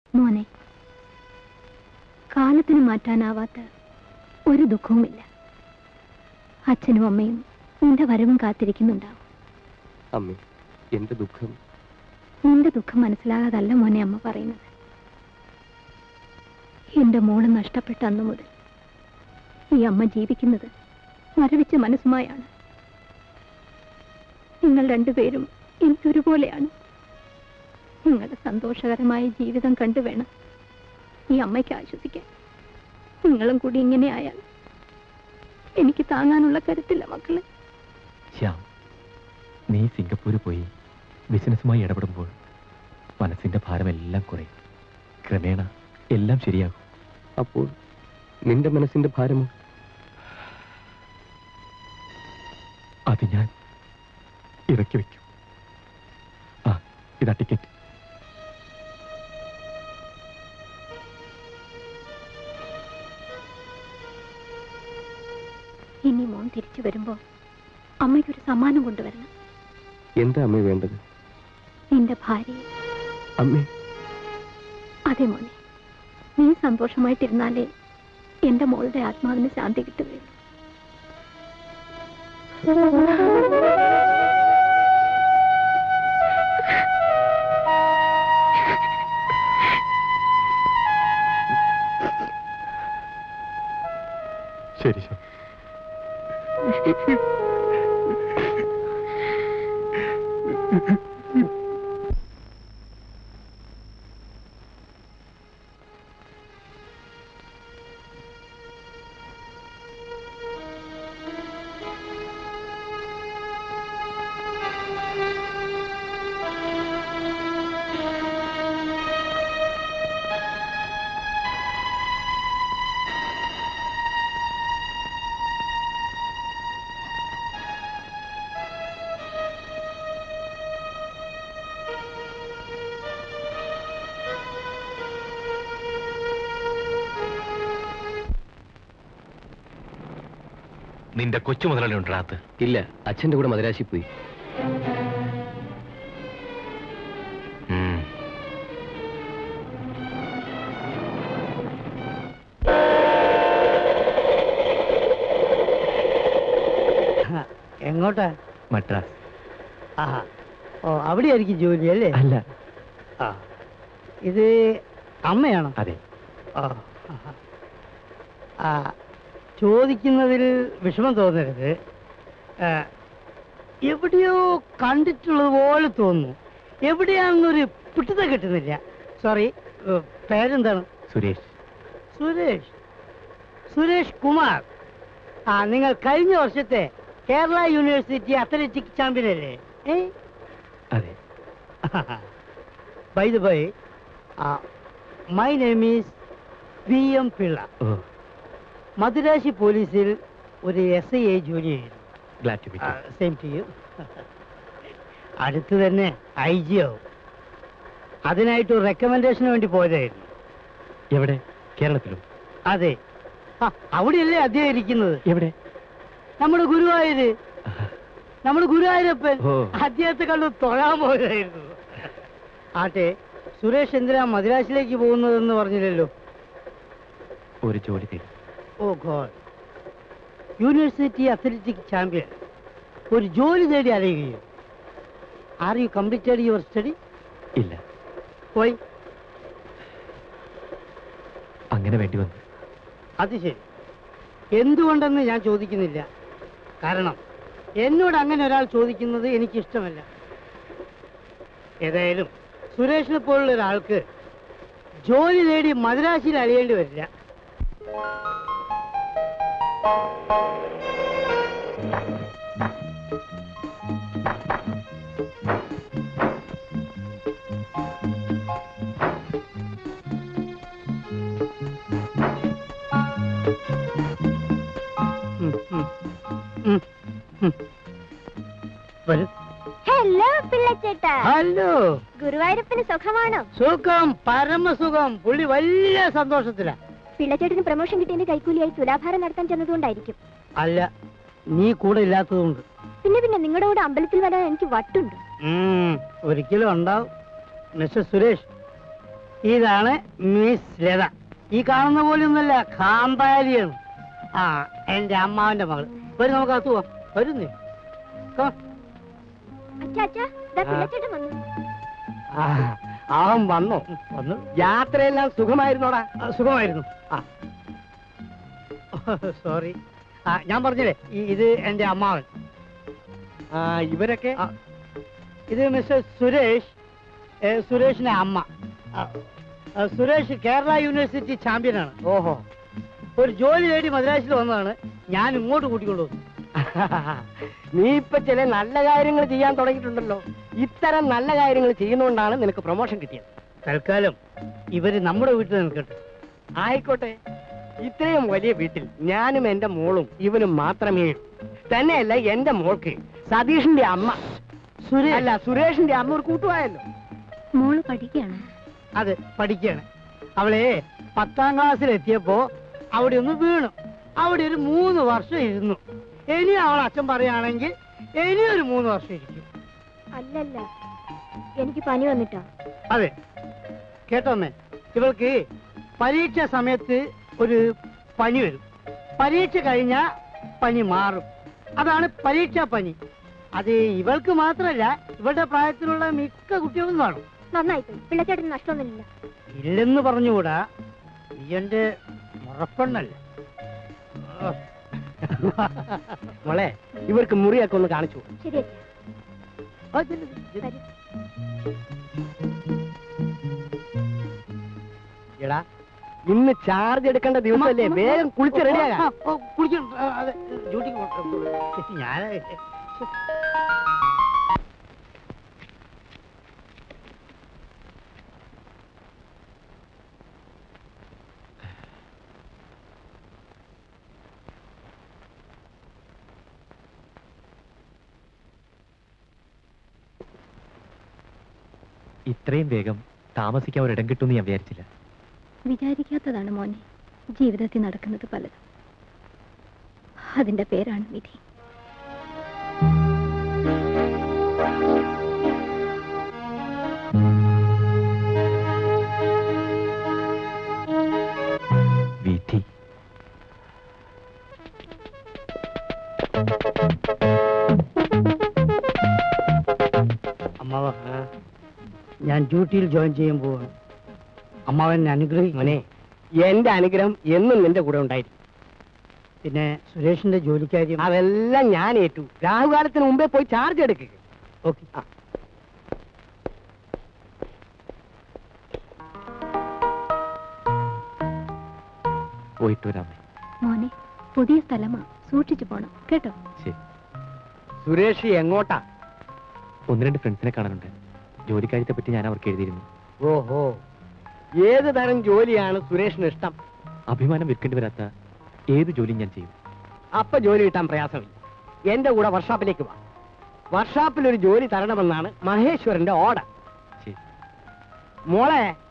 മോനെ കാലത്തിന് മാറ്റാനാവാത്ത ഒരു ദുഃഖവുമില്ല അച്ഛനും അമ്മയും നിന്റെ വരവും കാത്തിരിക്കുന്നുണ്ടാവും അമ്മേ എന്റെ ദുഃഖം നിന്റെ ദുഃഖം മനസ്സിലാകാതല്ല മോനെ അമ്മ പറയുന്നത് എന്റെ മോള് നഷ്ടപ്പെട്ട അന്നു മുതൽ ഈ അമ്മ ജീവിക്കുന്നത് മരവിച്ച മനസ്സുമായാണ് നിങ്ങൾ രണ്ടുപേരും എനിക്കൊരുപോലെയാണ് നിങ്ങളുടെ സന്തോഷകരമായ ജീവിതം കണ്ടു വേണം ഈ അമ്മയ്ക്ക് ആശ്വസിക്കാൻ നിങ്ങളും കൂടി ഇങ്ങനെ ആയാൽ എനിക്ക് താങ്ങാനുള്ള കരുത്തില്ല മക്കളെ ശ്യാം നീ സിംഗപ്പൂര് പോയി ബിസിനസ്സുമായി ഇടപെടുമ്പോൾ മനസ്സിന്റെ ഭാരമെല്ലാം കുറയും ക്രമേണ എല്ലാം ശരിയാകും അപ്പോൾ നിന്റെ മനസ്സിന്റെ ഭാരമോ അത് ഞാൻ ഇറക്കി വെക്കും ആ ഇതാ ടിക്കറ്റ് ഇനി മോൻ തിരിച്ചു വരുമ്പോ അമ്മയ്ക്കൊരു സമ്മാനം കൊണ്ടുവരണം എന്താ അമ്മേ വേണ്ടത് നിന്റെ ഭാര്യയെ അമ്മേ അതെ മോനെ നീ സന്തോഷമായിട്ടിരുന്നാലേ എന്റെ മോളുടെ ആത്മാവിന് ശാന്തി കിട്ടുകയുള്ളൂ ശരി ശരി നിന്റെ കൊച്ചു മുതലാളി ഉണ്ടാകത്ത് ഇല്ല അച്ഛന്റെ കൂടെ മദരാശി പോയി എങ്ങോട്ടാ മദ്രാസ് ആഹാ ഓ അവിടെയായിരിക്കും ജോലി അല്ലേ അല്ല ആ ഇത് അമ്മയാണോ അതെ ഓ ആഹാ. ആ ചോദിക്കുന്നതിൽ വിഷമം തോന്നരുത് ആ, എവിടെയോ കണ്ടിട്ടുള്ളത് പോലെ തോന്നുന്നു എവിടെയാണെന്നൊരു പിടുത്തം കിട്ടുന്നില്ല സോറി ഏ, പേരെന്താണ് സുരേഷ് സുരേഷ് സുരേഷ് കുമാർ ആ നിങ്ങൾ കഴിഞ്ഞ വർഷത്തെ കേരള യൂണിവേഴ്സിറ്റി അത്ലറ്റിക് ചാമ്പ്യൻ അല്ലേ ഏ അതെ bye the bye my name is V M Pillai ഓ മദുരാശി പോലീസിൽ ഒരു എസ് ഐ ആയി ജോലി ചെയ്യുന്നു glad to meet same to you അടുത്ത് തന്നെ ഐ ജി ആവും അതിനായിട്ട് ഒരു റെക്കമെൻഡേഷന് വേണ്ടി പോയതായിരുന്നു എവിടെ കേരളത്തിലും അതെ ആ, അവിടെയല്ലേ അദ്ദേഹം ഇരിക്കുന്നത് എവിടെ നമ്മുടെ ഗുരുവായൂര് നമ്മുടെ ഗുരുവായൂരപ്പൻ ഓ. അദ്ദേഹത്തെ കണ്ട് തൊഴാൻ പോയതായിരുന്നു ആട്ടെ സുരേഷ് എന്തിനാ മദ്രാസിലേക്ക് പോകുന്നതെന്ന് പറഞ്ഞില്ലല്ലോ ഒരു ജോലി തേടി oh god university athletic champion ഒരു ജോലി തേടി അറിയുകയും are you completed your study ഇല്ല പോയി അങ്ങനെ വേണ്ടി വന്നു അത് ശരി എന്തുകൊണ്ടെന്ന് ഞാൻ ചോദിക്കുന്നില്ല കാരണം എന്നോട് അങ്ങനെ ഒരാൾ ചോദിക്കുന്നത് എനിക്കിഷ്ടമല്ല ഏതായാലും സുരേഷിനെ പോലുള്ള ഒരാൾക്ക് ജോലി നേടി മദ്രാശിയിൽ അറിയേണ്ടി വരില്ല ഉം, ഉം, ഉം, ഉം. വരൂ ഹലോ പിള്ളച്ചേട്ടാ ഹലോ ഗുരുവായൂരപ്പന് സുഖമാണോ സുഖം പരമസുഖം പുള്ളി വലിയ സന്തോഷത്തിലാ പിള്ളച്ചേട്ടന് പ്രമോഷൻ കിട്ടിയതിന്റെ കൈക്കൂലിയായി തുലാഭാരം നടത്താൻ ചെന്നതുകൊണ്ടായിരിക്കും അല്ല നീ കൂടെ ഇല്ലാത്തതുകൊണ്ട് പിന്നെ പിന്നെ നിങ്ങളുടെ കൂടെ അമ്പലത്തിൽ വരാൻ എനിക്ക് വട്ടുണ്ട് ഉം, ഒരിക്കലും ഉണ്ടാവും മിസ്റ്റർ സുരേഷ് ഇതാണ് മിസ് ലത ഈ കാണുന്ന പോലെ ഒന്നല്ല കാന്താരിയാണ് ആ എന്റെ അമ്മാവന്റെ മകൾ വരും നമുക്ക് അകത്ത് പോവാം വരുന്നേ Come on. അച്ഛാ അച്ഛാ ദാ ആ. പിള്ളച്ചേട്ടൻ വന്നു ആ, അവൻ വന്നോ വന്നു യാത്രയെല്ലാം സുഖമായിരുന്നോടാ ആ, സുഖമായിരുന്നു ആ സോറി ആ ഞാൻ പറഞ്ഞില്ലേ ഈ- ഇത് എന്റെ അമ്മാവൻ ആ ഇവരൊക്കെ ആ, ഇത് മിസ്റ്റർ സുരേഷ് ഏ, സുരേഷിന്റെ അമ്മ ആ, ആ, സുരേഷ് കേരള യൂണിവേഴ്സിറ്റി ചാമ്പ്യനാണ് ഓഹോ ഒരു ജോലി തേടി മദ്രാസിൽ വന്നതാണ് ഞാൻ ഇങ്ങോട്ട് കൂട്ടിക്കൊണ്ടുവന്നു നീ ഇപ്പൊ ചില നല്ല കാര്യങ്ങൾ ചെയ്യാൻ തുടങ്ങിയിട്ടുണ്ടല്ലോ ഇത്തരം നല്ല കാര്യങ്ങൾ ചെയ്യുന്നതുകൊണ്ടാണ് നിനക്ക് പ്രൊമോഷൻ കിട്ടിയത് തൽക്കാലം ഇവര് നമ്മുടെ വീട്ടിൽ നിൽക്കട്ടെ ആയിക്കോട്ടെ ഇത്രയും വലിയ വീട്ടിൽ ഞാനും എന്റെ മോളും ഇവനും മാത്രമേ ഉള്ളൂ. തന്നെയല്ല എന്റെ മോൾക്ക് സതീഷിന്റെ അമ്മ സുരേഷ് അല്ല സുരേഷിന്റെ അമ്മ ഒരു കൂട്ടുവായല്ലോ മോള് പഠിക്കുകയാണ് അത് പഠിക്കുകയാണ് അവളെ പത്താം ക്ലാസ്സിൽ എത്തിയപ്പോ അവിടെ ഒന്ന് വീണു അവിടെ ഒരു മൂന്ന് വർഷം ഇരുന്നു ഇനി അവൾ അച്ഛൻ പറയുകയാണെങ്കിൽ ഇനി ഒരു മൂന്ന് വർഷം ഇരിക്കും അല്ലല്ല എനിക്ക് പനി വന്നിട്ടാ അതെ കേട്ടോമ്മേ ഇവൾക്ക് പരീക്ഷ സമയത്ത് ഒരു പനി വരും പരീക്ഷ കഴിഞ്ഞാ പനി മാറും അതാണ് പരീക്ഷാ പനി അത് ഇവൾക്ക് മാത്രമല്ല ഇവളുടെ പ്രായത്തിലുള്ള മിക്ക കുട്ടികൾക്കും കാണും നന്നായി പോയി പിള്ളച്ചേട്ടന് നഷ്ടമൊന്നുമില്ല ഇല്ലെന്ന് പറഞ്ഞുകൂടാ നീ എന്റെ മുറപ്പെണ്ണല്ല മോളെ ഇവർക്ക് മുറിയൊക്കെ ഒന്ന് കാണിച്ചു ശരി അച്ഛാ വരൂ. എടാ ഇന്ന് ചാർജ് എടുക്കേണ്ട ദിവസമല്ലേ വേഗം കുളിച്ച് റെഡിയാകാം ആ, ഓ, കുളിക്കണം ആ, അതെ ഡ്യൂട്ടിക്ക് പോട്ടെ. ഞാൻ ഇത്രയും വേഗം താമസിക്കാൻ ഒരിടം കിട്ടുമെന്ന് ഞാൻ വിചാരിച്ചില്ല വിചാരിക്കാത്തതാണ് മോനെ ജീവിതത്തിൽ നടക്കുന്നത് പലതും അതിന്റെ പേരാണ് വിധി വിധി അമ്മാവ ഞാൻ ഡ്യൂട്ടിയിൽ ജോയിൻ ചെയ്യാൻ പോവാണ് അമ്മാവൻ എന്നെ അനുഗ്രഹിക്കും മോനെ എന്റെ അനുഗ്രഹം എന്നും നിന്റെ കൂടെ ഉണ്ടായിരിക്കും പിന്നെ സുരേഷിന്റെ ജോലിക്കാര്യം അതെല്ലാം ഞാൻ ഏറ്റു രാഹുകാലത്തിന് മുമ്പേ പോയി ചാർജ് എടുക്കുക ഓക്കെ പോയിട്ട് വരാമേ മോനെ പുതിയ സ്ഥലമാ സൂക്ഷിച്ചു പോണം കേട്ടോ ശരി സുരേഷ് എങ്ങോട്ടാ ഒന്ന് രണ്ട് ഫ്രണ്ട്സിനെ കാണാനുണ്ട് ജോലിക്കാര്യത്തെ പറ്റി ഞാൻ അവർക്ക് എഴുതിയിരുന്നു ഓഹോ ഏത് തരം ജോലിയാണ് സുരേഷിന് ഇഷ്ടം അഭിമാനം വിൽക്കേണ്ടി വരാത്ത ഏത് ജോലിയും ഞാൻ ചെയ്യും അപ്പൊ ജോലി കിട്ടാൻ പ്രയാസമില്ല എന്റെ കൂടെ വർഷാപ്പിലേക്ക് വാ വർഷാപ്പിൽ ഒരു ജോലി തരണമെന്നാണ് മഹേശ്വരന്റെ ഓർഡർ ശരി മോളെ